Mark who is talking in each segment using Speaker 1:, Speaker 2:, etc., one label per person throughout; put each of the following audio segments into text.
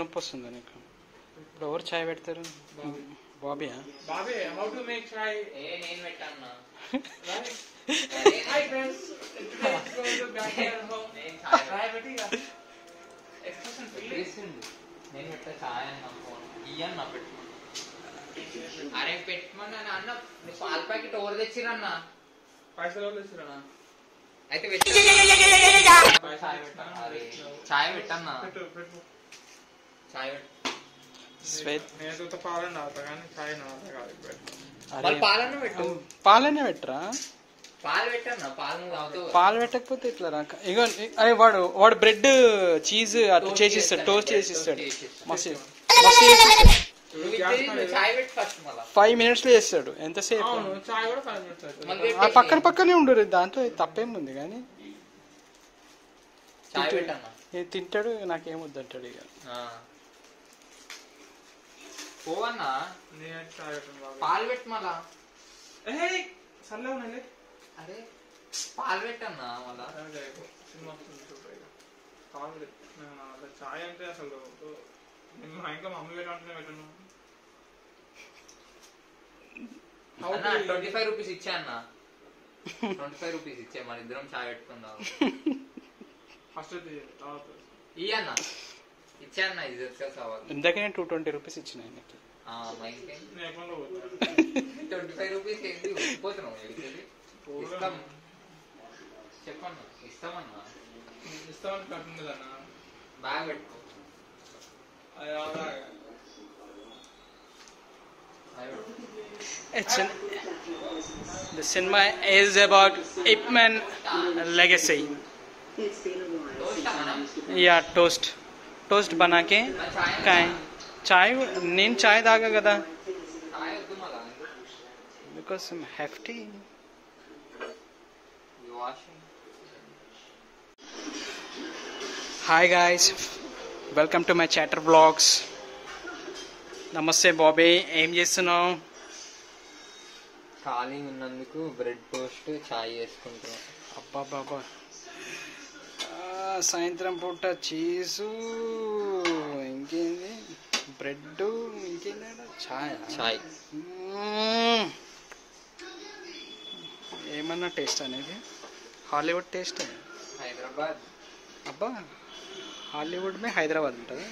Speaker 1: నొప్పి వస్తుందా నీకు ఇప్పుడు ఎవరు చాయ్ పెడతారు బాబీయా
Speaker 2: బాబే హౌ టు మేక్ చాయ్
Speaker 3: ఏ నేను పెట్టాను
Speaker 2: hi friends today is going to back here home
Speaker 3: నేను చాయ్
Speaker 2: చాయ్ పెట్టిగా ఎక్స్ప్రెషన్
Speaker 3: పెట్టేసిండు నేను పెట్టా చాయ్ అన్న ఫోన్ ఇయ్యన్న పెట్టు అరే పెట్టమని అన్న నీ పాల ప్యాకెట్ ఓవర్ తెచ్చిరన్న
Speaker 2: పైసలు ఎవరు ఇస్తారా
Speaker 3: అయితే పెట్టు చాయ్ పెట్టాను అరే చాయ్ పెట్టన్నా
Speaker 2: పెట్టు పెట్టు
Speaker 3: చాయ్ పెట్టు
Speaker 1: స్వేత్
Speaker 2: నేను ఉత్త పాలని తాగుతా కానీ చాయ్ నాత కాదు పెట్టు
Speaker 1: అరే
Speaker 3: వాళ్ళు పాలన్న పెట్టు
Speaker 1: పాలనే పెట్టరా
Speaker 3: పాలు పెట్టన్నా పాలు నువ్వు తాగుతావు
Speaker 1: పాలు పెట్టకపోతే ఇట్లా రాక ఇగో అరే వాడు వాడు బ్రెడ్ చీజ్ అట్లా
Speaker 3: Toast
Speaker 1: చేసిస్తాడు
Speaker 3: చేస్తాడు.
Speaker 1: టోస్ట్ చేసిస్తాడు
Speaker 3: Toast చేసిస్తాడు.
Speaker 1: మస్తు మస్తు చేసిస్తాడు
Speaker 3: నువ్వు ఇది నువ్వు చాయ్ పెట్టు ఫస్ట్ మళ్ళా
Speaker 1: ఫైవ్ మినిట్స్ లో చేస్తాడు ఎంతసేపు
Speaker 2: అవును చాయ్ కూడా ఫైవ్ మినిట్స్ అవుతుంది
Speaker 3: మళ్ళీ
Speaker 1: ఆ పక్కన పక్కనే ఉండరు దాంట్లో తప్పేముంది కానీ
Speaker 3: చాయ్ పెట్టన్నా
Speaker 1: ఇది తింటాడు నాకేం వద్దంటాడు ఇక
Speaker 3: పోవన్నా
Speaker 2: నేను చాయ్ పెట్టను బాబు
Speaker 3: పాలు పెట్టు మళ్ళా
Speaker 2: ఏ సర్లే ఉన్నాలే
Speaker 3: అరే పాలు పెట్టన్నా మళ్ళా
Speaker 2: అదే సినిమా వస్తుంది చూడు ఇక కాల్ అసలు చాయ్ అంటే అసలు నేను మా ఇంట్లో మమ్మీ పెట్టాలంటే పెట్టను How
Speaker 3: అన్న
Speaker 2: to-
Speaker 3: ట్వంటీ ఫైవ్ రూపీస్ ఇచ్చా అన్న ట్వంటీ ఫైవ్ రూపీస్ ఇచ్చే మన ఇద్దరం చాయ్ పెట్టుకుందాం
Speaker 2: ఫస్ట్ అయితే తర్వాత
Speaker 3: ఈ అన్న ఇచ్చా అన్న ఇది తెలుసు అవ్వాలి
Speaker 1: ఇందాకనే టూ ట్వంటీ రూపీస్ ఇచ్చిన ఆయనకి
Speaker 3: మైకి
Speaker 2: నేను అకౌంట్లో పోతాను
Speaker 3: ట్వంటీ ఫైవ్ రూపీస్ ఏంటి పోతున్నావు ఎడికి? ఇస్తాం చెప్పన్నా ఇస్తామన్నా
Speaker 2: ఇస్తామని కట్టిందన్న
Speaker 3: బ్యాగ్ పెట్టుకో
Speaker 2: అది అలాగా
Speaker 3: బ్యాగ్ పెట్టుకో.
Speaker 1: It's an, the cinema is about Ip Man legacy.
Speaker 3: Toast అన్నా?
Speaker 1: या टोस्ट टोस्ट बना के
Speaker 3: నా చాయ్ అన్నా?
Speaker 1: काय चाय నేను చాయ్ తాగా కదా
Speaker 3: చాయ్ వద్దు మళ్ళా
Speaker 1: because hefty
Speaker 3: washing
Speaker 1: hi guys welcome to my chatter blogs నమస్తే బాబీ ఏం చేస్తున్నావు
Speaker 3: ఖాళీ ఉన్నందుకు బ్రెడ్ టోస్ట్ చాయ్ చేసుకుంటున్నాం
Speaker 1: అబ్బా బాబా సాయంత్రం పూట చీజు ఇంకేంది బ్రెడ్ ఇంకేంది చాయ్
Speaker 3: చాయ్
Speaker 1: మ్మ్. ఏమన్నా టేస్ట్ అనేది హాలీవుడ్ టేస్ట్
Speaker 3: హైదరాబాద్
Speaker 1: అబ్బా హాలీవుడ్ మే హైదరాబాద్ ఉంటుంది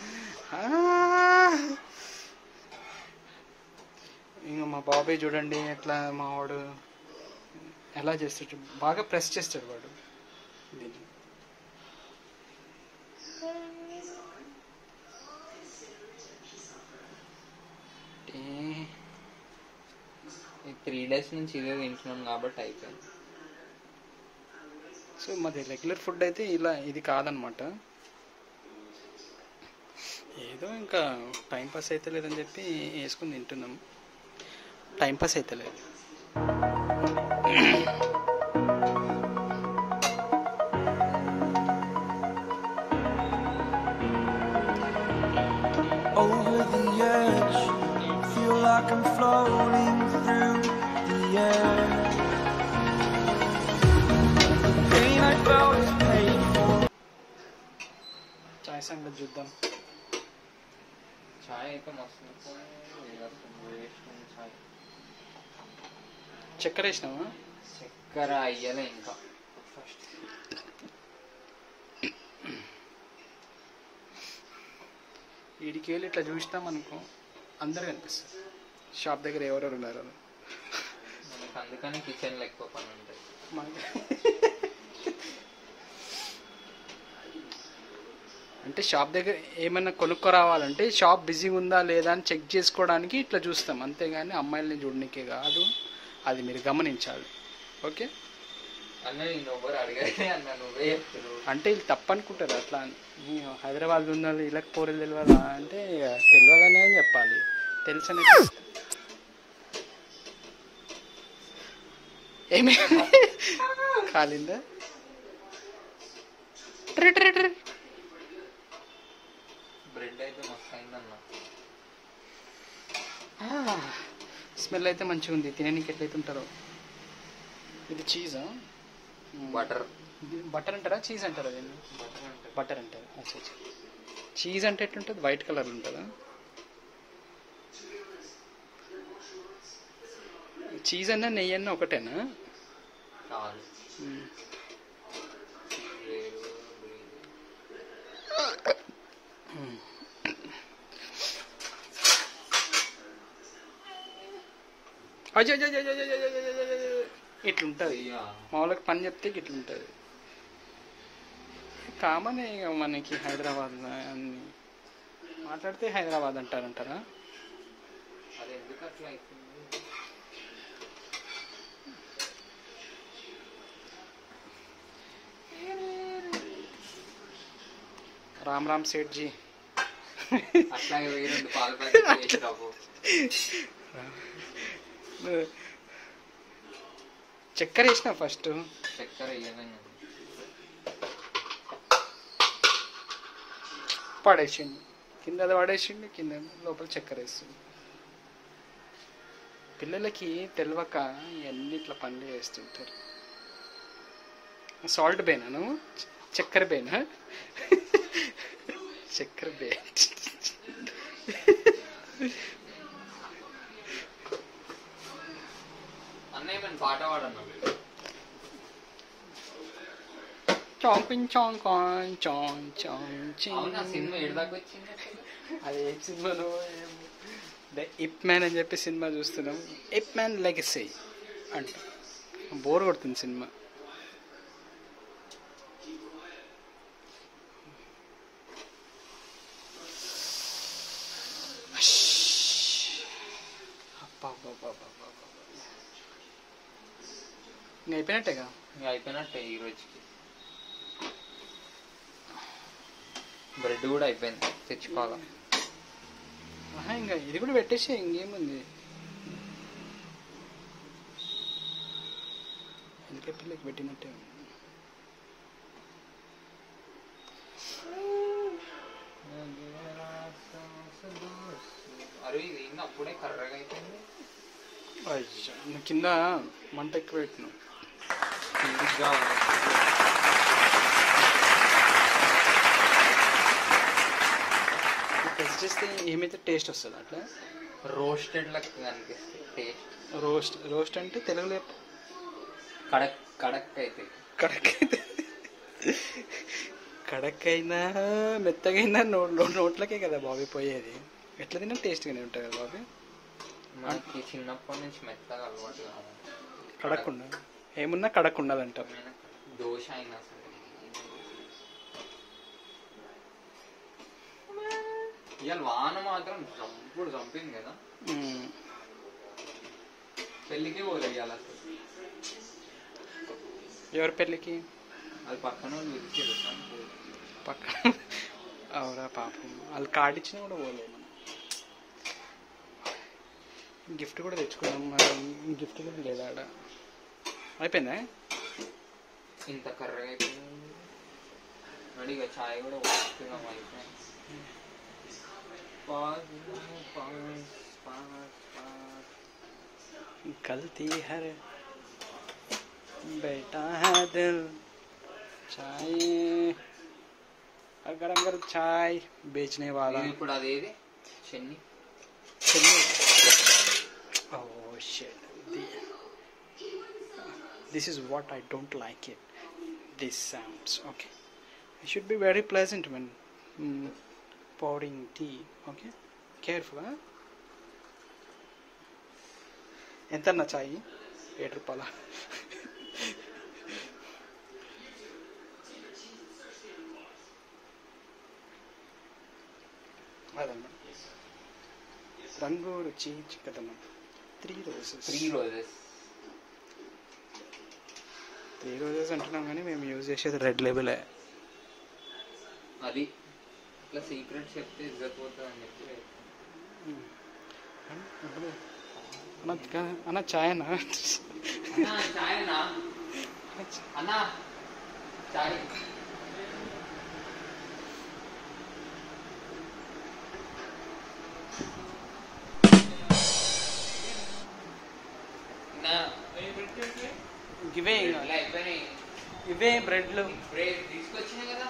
Speaker 1: ఇంకా మా బాబాయ్ చూడండి ఎట్లా మా వాడు ఎలా చేస్తాడు బాగా ప్రెస్ చేస్తాడు వాడు దీన్ని. ఏ,
Speaker 3: ఈ త్రీ డేస్ నుంచి ఇదే తింటున్నాం కాబట్టి అయిపోయింది
Speaker 1: సో మాది రెగ్యులర్ ఫుడ్ అయితే ఇలా ఇది కాదనమాట ఏదో ఇంకా టైం పాస్ అయితే లేదని చెప్పి వేసుకుని తింటున్నాం టైం పాస్ అయితే లేదు
Speaker 4: over the edge. Feel like I'm floating through the air. The pain I felt is paid for.
Speaker 1: చాయ్ సంగతి చూద్దాం
Speaker 3: చాయ్ అయితే మస్తు వేస్ట్ చాయ్
Speaker 1: చక్కెర వేసినావా
Speaker 3: చక్కెర అయ్యలే ఇంకా ఫస్ట్
Speaker 1: వీడికి వెళ్ళి ఇట్లా చూసినాం అనుకో అందరు కనిపిస్తారు షాప్ దగ్గర ఎవరెవరు ఉన్నారు
Speaker 3: మనకు అందుకని కిచెన్ లో ఎక్కువ పని ఉంటుంది
Speaker 1: మనకి- అంటే షాప్ దగ్గర ఏమైనా కొనుక్కో రావాలంటే షాప్ బిజీగా ఉందా లేదా అని చెక్ చేసుకోవడానికి ఇట్లా చూస్తాం అంతేగాని అమ్మాయిల్ని చూడనికే కాదు అది మీరు గమనించాలి ఓకే
Speaker 3: అన్న నేను ఎవ్వరు అడగలే అన్న నువ్వే చెప్తున్నావు
Speaker 1: అంటే వీళ్ళు తప్పనుకుంటారు అట్లా అని. ఈ హైదరాబాద్ ఉన్నది ఇళ్ళకి పోరలు తెలియదా అంటే ఇక తెలియదనే అని చెప్పాలి తెలుసని ఏమి కాలిందా ట్రి ట్రి ట్రి.
Speaker 3: బ్రెడ్ అయితే మస్తు అయిందన్న
Speaker 1: స్మెల్ అయితే మంచిగా ఉంది తిననీకి ఎట్లయితే ఉంటారో ఇది చీజా
Speaker 3: బటర్
Speaker 1: బటర్ అంటారా చీజ్ అంటారా దీన్ని
Speaker 3: బటర్ అంటే
Speaker 1: బటర్ అంటారు అచ్చా అచ్చా చీజ్ అంటే ఎట్లుంటుంది వైట్ కలర్ ఉంటుందా చీజ్ అన్నా నెయ్యి అన్నా ఒకటేనా
Speaker 3: కాదు
Speaker 1: మ్మ్.
Speaker 3: వేరు బ్రీడ్.
Speaker 1: అయ్యో, అయ్యో, అయ్యో, అయ్యో, అయ్యో, అయ్యో, అయ్యో, అయ్యో. ఇట్లుంటుంది
Speaker 3: అయ్యా.
Speaker 1: మామూలుగా పని చెప్తే ఇట్లుంటుంది కామన్ ఇక మనకి హైదరాబాద్ అన్ని మాట్లాడితే హైదరాబాద్ అంటారంటారా
Speaker 3: అది ఎందుకు అట్లా అవుతుంది
Speaker 1: రామ్ రామ్ సేట్ జీ
Speaker 3: అట్లాగే వేరే పాల ప్యాకెట్ వేసి రాబో
Speaker 1: చక్కెర వేసిన ఫస్ట్
Speaker 3: చక్కెర వేయదని
Speaker 1: పడేసిండు కింద అది పడేసిండు కింద లోపల చక్కెర వేస్తుంది పిల్లలకి తెలియక ఇవన్నీ ఇట్లా పనులు చేస్తుంటారు సాల్ట్ బేనా నువ్వు చక్కెర బేనా చక్కెర బే
Speaker 3: అన్నయ్య మన పాట పాడన్నా
Speaker 1: చాంపింగ్ చాంగ్ కాంగ్ చాంగ్ చాంగ్
Speaker 3: అవునా
Speaker 1: చింగ్
Speaker 3: సినిమా ఏడు వచ్చింది అసలు?
Speaker 1: అది ఏ సినిమాను ద ఇప్ మ్యాన్ అని చెప్పి సినిమా చూస్తున్నాం ఇప్ మ్యాన్ లెగసీ అంట బోర్ కొడుతుంది సినిమా ఇంక అయిపోయినట్టేగా
Speaker 3: ఇంకా అయిపోయినట్టే ఈ రోజుకి బ్రెడ్ కూడా అయిపోయింది తెచ్చుకోవాలా
Speaker 1: ఆహా, ఇంకా ఇది కూడా పెట్టేసి ఇంకేముంది ఎందుకే పిల్లకి పెట్టినట్టే ఉంది.
Speaker 3: అరే ఇది ఏంది అప్పుడే కర్రగా అయిపోయింది
Speaker 1: అయ్యో నువ్వు కింద మంట ఎక్కువ పెట్టినావు
Speaker 3: కిందిగా
Speaker 1: టెస్ట్ చేస్తే ఏమైతే టేస్ట్ వస్తుంది అట్లా
Speaker 3: రోస్టెడ్ లెక్క అనిపిస్తుంది టేస్ట్
Speaker 1: రోస్ట్ రోస్ట్ అంటే తెలుగులో చెప్పు.
Speaker 3: కడక్ కడక్ అయితే
Speaker 1: కడక్ అయితే కడక్ అయినా మెత్తగైనా నో నో- నోట్లకే కదా బాబీ పోయేది ఎట్లా తిన్నా టేస్ట్గానే ఉంటుంది కదా బాబీ
Speaker 3: మనకి చిన్నప్పటి నుంచి మెత్తగా అలవాటు కావాలి
Speaker 1: కడక్ ఉండదు ఏమున్నా కడక్ ఉండదంటారు
Speaker 3: ఏమైనా దోశ అయినా సరే ఇవాళ వాన మాత్రం చంపుడు చంపింది కదా
Speaker 1: మ్మ్.
Speaker 3: పెళ్ళికి పోలే ఇవాళ అసలు
Speaker 1: ఎవరి పెళ్ళికి
Speaker 3: అది పక్కన వాళ్ళు పిలిచిర్రు కానీ పోలే.
Speaker 1: పక్కన అవురా పాపం వాళ్ళు కార్డు ఇచ్చినా కూడా పోలేదు మనం గిఫ్ట్ కూడా తెచ్చుకున్నాం మరి గిఫ్ట్ కూడా లేదా ఆడ అయిపోయిందా
Speaker 3: ఇంత కర్రగా అయిపోయింది అడిగా చాయ్ కూడా పోస్తున్నాం అయిపోయింది పాస్, పాస్, పాస్, పాస్.
Speaker 1: गलती हर बेटा है दिल चाय अगर अगर चाय बेचने वाला
Speaker 3: ఇది ఇప్పుడు అదేది చెన్ని
Speaker 1: oh shit The- this is what I don't like it this sounds okay it should be very pleasant when mm, pouring tea okay careful huh? ఎంత అన్న చాయ్ ఏడు రూపాయల అదన్నమాట రంగు రుచి చిక్కదనం three roses
Speaker 3: three roses
Speaker 1: three roses అంటున్నాం కానీ మేము యూజ్ చేసేది రెడ్ లేబులే
Speaker 3: అది ఇట్లా సీక్రెట్ చెప్తే ఇజ్జత్ పోతుంది అని చెప్పి
Speaker 1: అన్న కా- అన్న చాయ్ అన్న
Speaker 3: అన్నా చాయ్ అన్నా అన్నా చాయ్ నా
Speaker 1: గివే
Speaker 3: ఇలా అయిపోయినాయి
Speaker 1: ఇవే బ్రెడ్లు
Speaker 3: ఇప్పుడే తీసుకొచ్చినాయి కదా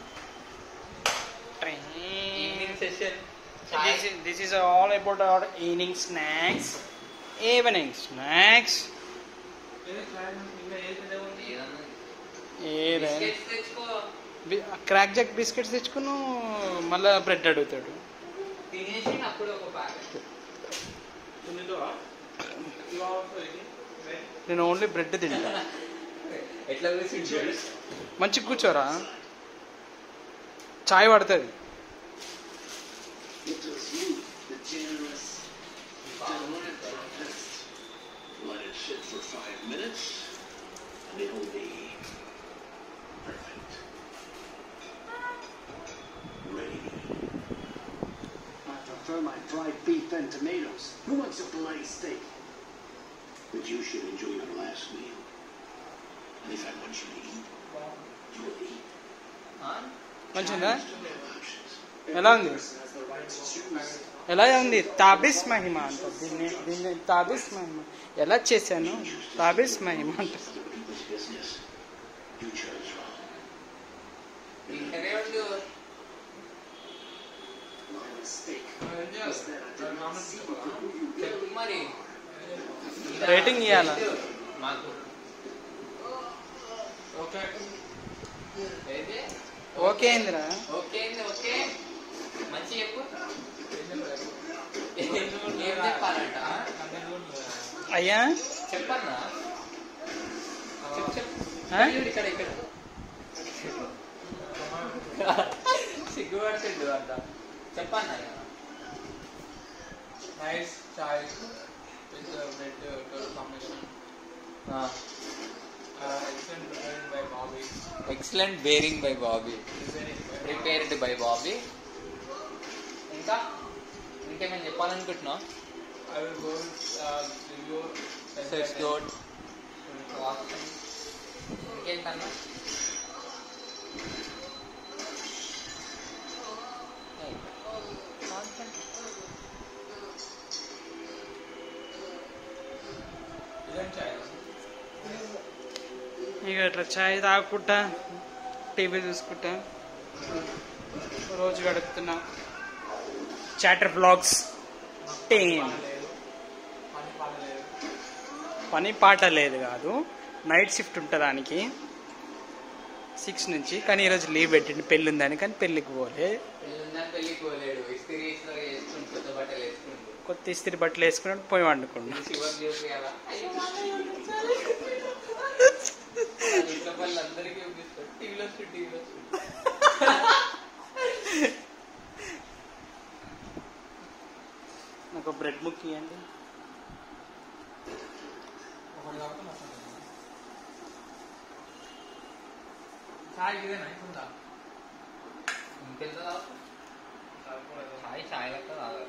Speaker 3: evening session
Speaker 1: this is all about our evening snacks evening snacks
Speaker 2: ఏదో చాయ్ ఇంకా ఏది పెద్దగా ఉంది
Speaker 1: ఏదైనా
Speaker 3: బిస్కెట్స్ తెచ్చుకో
Speaker 1: క్రాక్ జాక్ బిస్కెట్స్ తెచ్చుకును మళ్ళీ బ్రెడ్ అడుగుతాడు
Speaker 3: తినేసి అప్పుడు ఒక ప్యాకెట్
Speaker 2: ఉన్నదో ఇవా వస్తుంది రైట్
Speaker 1: నేను ఓన్లీ బ్రెడ్ తింటా
Speaker 3: ఎట్లా కూర్చుంటాడు
Speaker 1: మంచిగా కూర్చోరా చాయ్ పడుతుంది
Speaker 5: It was you, the generous gentleman at breakfast. Let it sit for five minutes, and it'll be perfect. Ready. I prefer my fried beef and tomatoes. Who wants a filet steak? But you should enjoy your last meal. And if I want you to eat, you will eat.
Speaker 1: మంచిగా
Speaker 5: You have options.
Speaker 1: ఎలా ఉంది ఎలా ఉంది తాబిస్ మహిమ అంట దీన్ని దీన్ని తాబిస్ మహిమ ఎలా చేశాను తాబిస్ మహిమ అంట
Speaker 5: Other people's business. You chose wrong.
Speaker 3: తింటనే ఉండు
Speaker 5: My mistake
Speaker 2: ఏం చేయాలి
Speaker 5: was that I did not see you for who you
Speaker 3: చెప్పు మరి
Speaker 1: రేటింగ్ ఇయ్యాలా?
Speaker 3: మాకు
Speaker 2: ఓకే
Speaker 3: ఏది
Speaker 1: ఓకే ఇందిరా
Speaker 3: ఓకే అండి ఓకే మంచి చెప్పు
Speaker 2: ఏం చెప్పలేదు
Speaker 3: ఏం ఏం చెప్పాలంట
Speaker 1: అయ్యా
Speaker 3: చెప్పన్నా చెప్పు చెప్పు
Speaker 1: ఆ?
Speaker 3: ఇక్కడ ఇక్కడ ఇక్కడ సిగ్గుపడుతుండు అంట చెప్పన్నా ఇక.
Speaker 2: Nice chai with bread toll combination
Speaker 3: ఆ.
Speaker 2: Excellent preparing by Bobby
Speaker 3: excellent bearing by Bobby
Speaker 2: preparing by
Speaker 3: prepared by Bobby ఇంకా ఇంకేమైనా చెప్పాలనుకుంటున్నావు
Speaker 2: ఐ విల్ గో రివ్యూ
Speaker 3: సెక్స్ గోడ్ ఇంకేంటన్నా
Speaker 2: ఇదేం చాయ్
Speaker 1: ఇక ఇట్లా చాయ్ తాగుకుంటా టీవీ చూసుకుంటా రోజు గడుపుతున్నా చాటర్ బ్లాగ్స్ టెన్
Speaker 2: లేదు పని పాట లేదు
Speaker 1: పని పాట లేదు కాదు నైట్ షిఫ్ట్ ఉంటుంది దానికి సిక్స్ నుంచి కానీ ఈరోజు లీవ్ పెట్టిండు పెళ్ళి ఉందని కానీ పెళ్ళికి పోలే
Speaker 3: పెళ్ళిందని పెళ్ళికి పోలేడు ఇస్త్రీ ఇస్త్రీ వేసుకుంటూ కొత్త బట్టలు వేసుకుంటూ
Speaker 1: కొత్త ఇస్త్రీ బట్టలు వేసుకున్నాడు పోయి వండుకున్నా
Speaker 3: శివం చూపియాలా ఇంట్లో వాళ్ళందరికీ చూపిస్తాడు టీవీలో వస్తుంది టీవీలో వస్తుంది
Speaker 1: నాకు బ్రెడ్ ముక్ ఇవ్వండి
Speaker 2: ఒకటి కాబట్టి మొత్తం చాయ్ ఇదేనా ఇంకుందా
Speaker 3: ఇంకెంత తాగుతావు? చాయ్ చాయ్ లెక్క తాగాలి